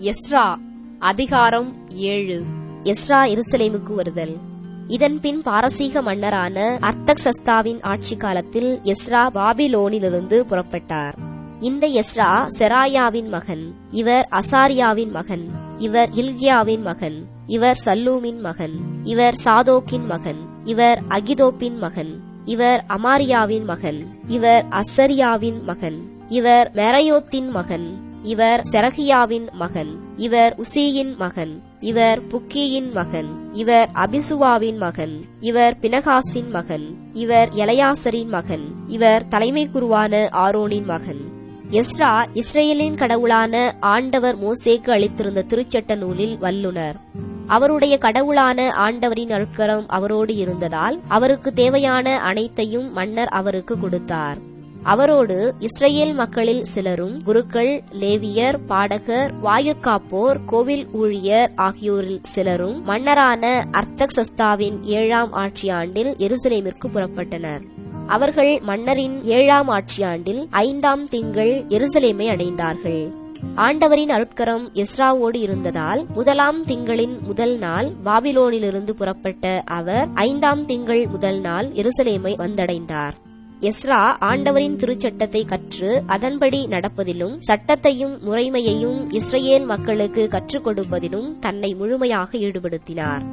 Ezra அதிகாரம் ஏழு Ezra எருசலேமுக்கு வருதல் இதன்பின் பாரசீக மன்னரான அர்த்தக்சஸ்தாவின் ஆட்சி காலத்தில் எஸ்ரா பாபிலோனிலிருந்து புறப்பட்டார் இந்த எஸ்ரா செராயாவின் மகன் இவர் அசாரியாவின் மகன் இவர் இல்கியாவின் மகன் இவர் சல்லூமின் மகன் இவர் சாதோக்கின் மகன் இவர் அகிதோப்பின் மகன் இவர் அமாரியாவின் மகன் இவர் அசரியாவின் மகன் இவர் மெரையோத்தின் மகன் இவர் செரகியாவின் மகன் இவர் உசியின் மகன் இவர் புக்கியின் மகன் இவர் அபிசுவாவின் மகன் இவர் பினகாசின் மகன் இவர் எலையாசரின் மகன் இவர் தலைமை குருவான ஆரோனின் மகன் எஸ்ரா இஸ்ரேலின் கடவுளான ஆண்டவர் மோசேக்கு அளித்திருந்த திருச்சட்ட நூலில் வல்லுனர் அவருடைய கடவுளான ஆண்டவரின் அழுக்கரம் அவரோடு இருந்ததால் அவருக்கு தேவையான அனைத்தையும் மன்னர் அவருக்கு கொடுத்தார் அவரோடு இஸ்ரேல் மக்களில் சிலரும் குருக்கள் லேவியர் பாடகர் வாயுர்காப்போர் கோவில் ஊழியர் ஆகியோரில் சிலரும் மன்னரான அர்த்தக்சஸ்தாவின் ஏழாம் ஆட்சியாண்டில் எருசலேமிற்கு புறப்பட்டனர் அவர்கள் மன்னரின் ஏழாம் ஆட்சியாண்டில் ஐந்தாம் திங்கள் எருசலேமை அடைந்தார்கள் ஆண்டவரின் அருட்கரம் எஸ்ராவோடு இருந்ததால் முதலாம் திங்களின் முதல் நாள் பாபிலோனிலிருந்து புறப்பட்ட அவர் ஐந்தாம் திங்கள் முதல் நாள் எருசலேமை வந்தடைந்தார் எஸ்ரா ஆண்டவரின் திருச்சட்டத்தை கற்று அதன்படி நடப்பதிலும் சட்டத்தையும் முறைமையையும் இஸ்ரேல் மக்களுக்கு கற்றுக் கொடுப்பதிலும் தன்னை முழுமையாக ஈடுபடுத்தினார்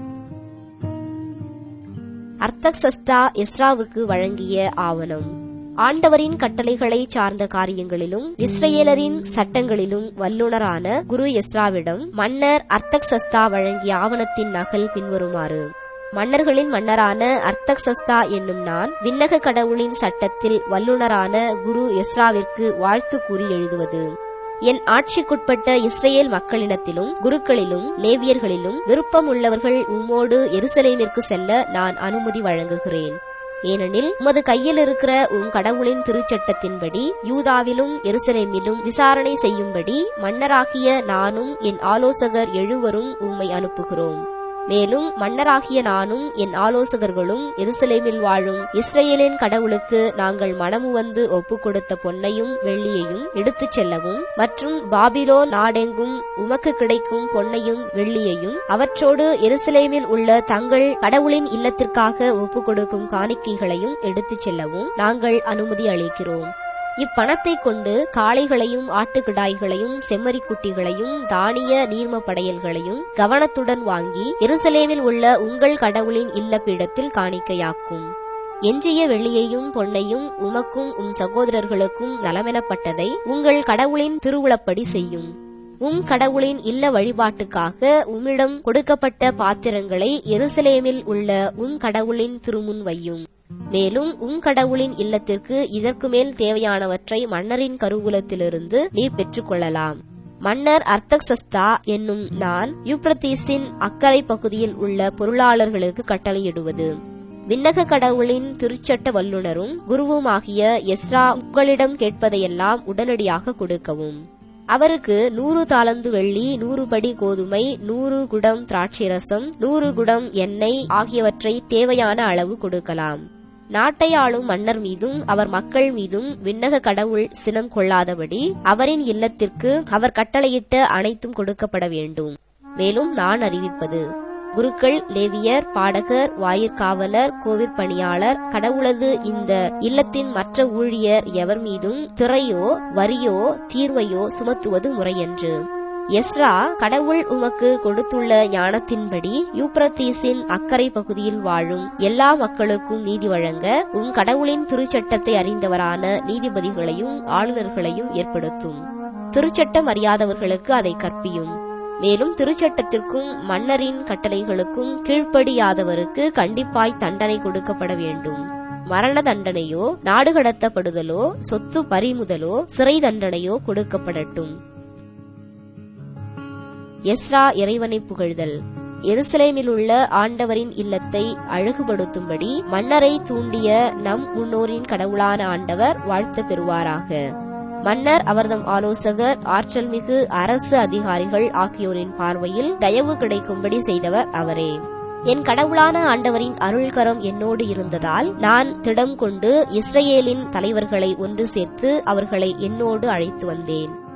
அர்த்தக்சஸ்தா எஸ்ராவுக்கு வழங்கிய ஆவணம் ஆண்டவரின் கட்டளைகளை சார்ந்த காரியங்களிலும் இஸ்ரேலரின் சட்டங்களிலும் வல்லுனரான குரு எஸ்ராவிடம் மன்னர் அர்த்தக்சஸ்தா வழங்கிய ஆவணத்தின் நகல் பின்வருமாறு மன்னர்களின் மன்னரான அர்த்தக்சஸ்தா என்னும் நான் விண்ணக கடவுளின் சட்டத்தில் வல்லுனரான குரு எஸ்ராவிற்கு வாழ்த்து கூறி எழுதுவது என் ஆட்சிக்குட்பட்ட இஸ்ரேல் மக்களிடத்திலும் குருக்களிலும் லேவியர்களிலும் விருப்பம் உள்ளவர்கள் உம்மோடு எருசலேமிற்கு செல்ல நான் அனுமதி வழங்குகிறேன் ஏனெனில் உமது கையில் இருக்கிற உம் கடவுளின் திருச்சட்டத்தின்படி யூதாவிலும் எருசலேமிலும் விசாரணை செய்யும்படி மன்னராகிய நானும் என் ஆலோசகர் எழுவரும் உம்மை அனுப்புகிறோம் மேலும் மன்னராகிய நானும் என் ஆலோசகர்களும் எருசலேமில் வாழும் இஸ்ரேலின் கடவுளுக்கு நாங்கள் மனமு வந்து ஒப்புக் கொடுத்த பொன்னையும் வெள்ளியையும் எடுத்துச் செல்லவும் மற்றும் பாபிலோ நாடெங்கும் உமக்கு கிடைக்கும் பொன்னையும் வெள்ளியையும் அவற்றோடு எருசலேமில் உள்ள தங்கள் கடவுளின் இல்லத்திற்காக ஒப்புக் கொடுக்கும் காணிக்கைகளையும் எடுத்துச் செல்லவும் நாங்கள் அனுமதி அளிக்கிறோம் இப்பணத்தை கொண்டு காளைகளையும் ஆட்டுக்கிடாய்களையும் செம்மறிக்குட்டிகளையும் தானிய நீர்ம படையல்களையும் கவனத்துடன் வாங்கி எருசலேமில் உள்ள உங்கள் கடவுளின் இல்லப்பீடத்தில் காணிக்கையாக்கும் எஞ்சிய வெள்ளியையும் பொன்னையும் உமக்கும் உம் சகோதரர்களுக்கும் நலமெனப்பட்டதை உங்கள் கடவுளின் திருவுளப்படி செய்யும் உம் கடவுளின் இல்ல வழிபாட்டுக்காக உம்மிடம் கொடுக்கப்பட்ட பாத்திரங்களை எருசலேமில் உள்ள உம் கடவுளின் திருமுன் வையும் மேலும் உம் கடவுளின் இல்லத்திற்கு இதற்கு மேல் தேவையானவற்றை மன்னரின் கருவூலத்திலிருந்து நீர் பெற்றுக்கொள்ளலாம் மன்னர் அர்த்தக்சஸ்தா என்னும் நான் யூப்ரத்தீஸின் அக்கறை பகுதியில் உள்ள பொருளாளர்களுக்கு கட்டளையிடுவது விண்ணக கடவுளின் திருச்சட்ட வல்லுனரும் குருவுமாகிய எஸ்ரா உங்களிடம் கேட்பதையெல்லாம் உடனடியாக கொடுக்கவும் அவருக்கு நூறு தாளந்து வெள்ளி நூறு படி கோதுமை நூறு குடம் திராட்சைரசம் நூறு குடம் எண்ணெய் ஆகியவற்றை தேவையான அளவு கொடுக்கலாம் நாட்டை ஆளும் மன்னர் மீதும் அவர் மக்கள் மீதும் விண்ணக கடவுள் சினம் கொள்ளாதபடி அவரின் இல்லத்திற்கு அவர் கட்டளையிட்ட அனைத்தும் கொடுக்கப்பட வேண்டும் மேலும் நான் அறிவிப்பது குருக்கள் லேவியர் பாடகர் வாயிற்காவலர் கோவிற் பணியாளர் கடவுளது இந்த இல்லத்தின் மற்ற ஊழியர் எவர் மீதும் திரையோ வரியோ தீர்வையோ சுமத்துவது முறையன்று எஸ்ரா கடவுள் உமக்கு கொடுத்துள்ள ஞானத்தின்படி யூப்ரத்தீஸின் அக்கறை பகுதியில் வாழும் எல்லா மக்களுக்கும் நீதி வழங்க உம் கடவுளின் திருச்சட்டத்தை அறிந்தவரான நீதிபதிகளையும் ஆளுநர்களையும் ஏற்படுத்தும் திருச்சட்டம் அறியாதவர்களுக்கு அதை கற்பியும் மேலும் திருச்சட்டத்திற்கும் மன்னரின் கட்டளைகளுக்கும் கீழ்ப்படியாதவருக்கு கண்டிப்பாய் தண்டனை கொடுக்கப்பட வேண்டும் மரண தண்டனையோ நாடு கடத்தப்படுதலோ சொத்து பறிமுதலோ சிறை தண்டனையோ கொடுக்கப்படட்டும் எஸ்ரா இறைவனை புகழ்தல் எருசலேமில் உள்ள ஆண்டவரின் இல்லத்தை அழகுபடுத்தும்படி மன்னரை தூண்டிய நம் முன்னோரின் கடவுளான ஆண்டவர் வாழ்த்து பெறுவாராக மன்னர் அவர்தம் ஆலோசகர் ஆற்றல் மிகு அரசு அதிகாரிகள் ஆகியோரின் பார்வையில் தயவு கிடைக்கும்படி செய்தவர் அவரே என் கடவுளான ஆண்டவரின் அருள்கரம் என்னோடு இருந்ததால் நான் திடம் கொண்டு இஸ்ரேலின் தலைவர்களை ஒன்று சேர்த்து அவர்களை என்னோடு அழைத்து வந்தேன்